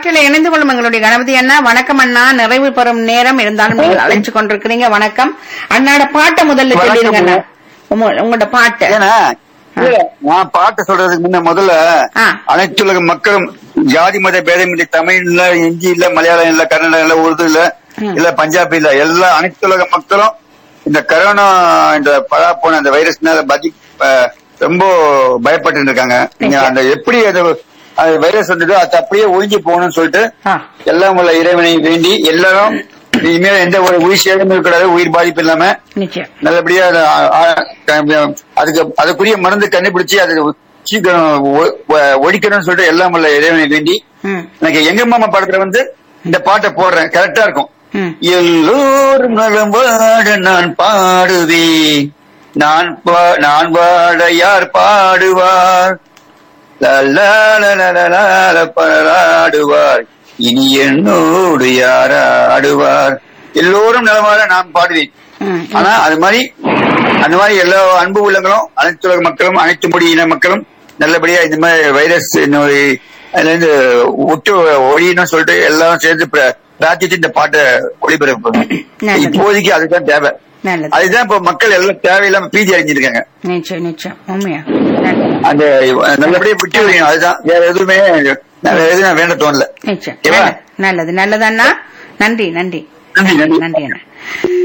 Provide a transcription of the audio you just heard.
காற்றில் இணைந்து கொள்ளும் எங்களுடைய கணபதி அண்ணா வணக்கம் அண்ணா நிறைவு பெறும் நேரம் இருந்தாலும் நீங்கள் அழைச்சு கொண்டிருக்கிறீங்க வணக்கம் அண்ணாட பாட்டை முதல்ல வணக்கம் சொல்லிருங்க அண்ணா அண்ணா. உங்க- உங்களோட பாட்டு ஏன்னா இல்ல, நான் பாட்டு சொல்றதுக்கு முன்ன முதல்ல ஆ. அனைத்துலக மக்களும் ஜாதி மத பேதம் இல்லை தமிழ் இல்ல ஹிந்தி இல்ல மலையாளம் இல்ல கன்னடம் இல்ல உருது இல்ல ம். இல்ல பஞ்சாபி இல்ல எல்லா அனைத்துலக மக்களும் இந்த கரோனா இந்த பழா போன அந்த வைரஸ்னால பாதி அஹ், ரொம்ப பயப்பட்டு இருக்காங்க நீங்க அந்த எப்படி அது அது வைரஸ் வந்ததோ அது அப்படியே ஒழிஞ்சு போகணும்னு சொல்லிட்டு ஆ, எல்லாம் உள்ள இறைவனை வேண்டி எல்லாரும் இனிமேல் எந்த ஒரு உயிர் சேதமும் இருக்கக்கூடாது உயிர் பாதிப்பு இல்லாம நிச்சயம் நல்லபடியா அதை, ஆ, ஆ, க- அதுக்கு அதுக்குரிய மருந்து கண்டுபிடிச்சு அது சீக்கிரம் ஒ- ஒ- ஒழிக்கணும்னு சொல்லிட்டு எல்லாம் உள்ள இறைவனை வேண்டி ம், எனக்கு எங்க மாமா படத்துல வந்து இந்த பாட்டை போடுறேன் கரெக்டா இருக்கும் ம். எல்லோரும் நலம் வாழ நான் பாடுவேன் நான் பா- நான் வாழ யார் பாடுவார் லலா லலா லலா ல பாடுவார் இனி என்னோடு யார் ஆடுவார் எல்லோரும் நலமாக நான் பாடுவேன் ம், ஆனா அது மாதிரி அந்த மாதிரி எல்லா அன்பு உள்ளங்களும் அனைத்து உலக மக்களும் அனைத்து மொழி இன மக்களும் நல்லபடியா இந்த மாதிரி வைரஸ் நோய் அதுல இருந்து விட்டு ஒழியணும்னு சொல்லிட்டு எல்லாரும் சேர்ந்து பிர- பிரார்த்தித்து இந்த பாட்டை ஒளிபரப்பு நல்லது. இப்போதைக்கு அதுதான் தேவை நல்லது அதுதான் இப்ப மக்கள் எல்லாம் தேவையில்லாம பீதி அடைஞ்சிருக்காங்க நிச்சயம் நிச்சயம் உண்மையா நல்லது. அந்த நல்லபடியா விட்டு வைக்கணும் அதுதான் வேற எதுவுமே வேற எதுவும் நான் வேண்ட தோணல நிச்சயம் ஓகேவா? நல்லது நல்லது நல்லது அண்ணா நன்றி நன்றி நன்றி, நன்றி. நன்றி அண்ணா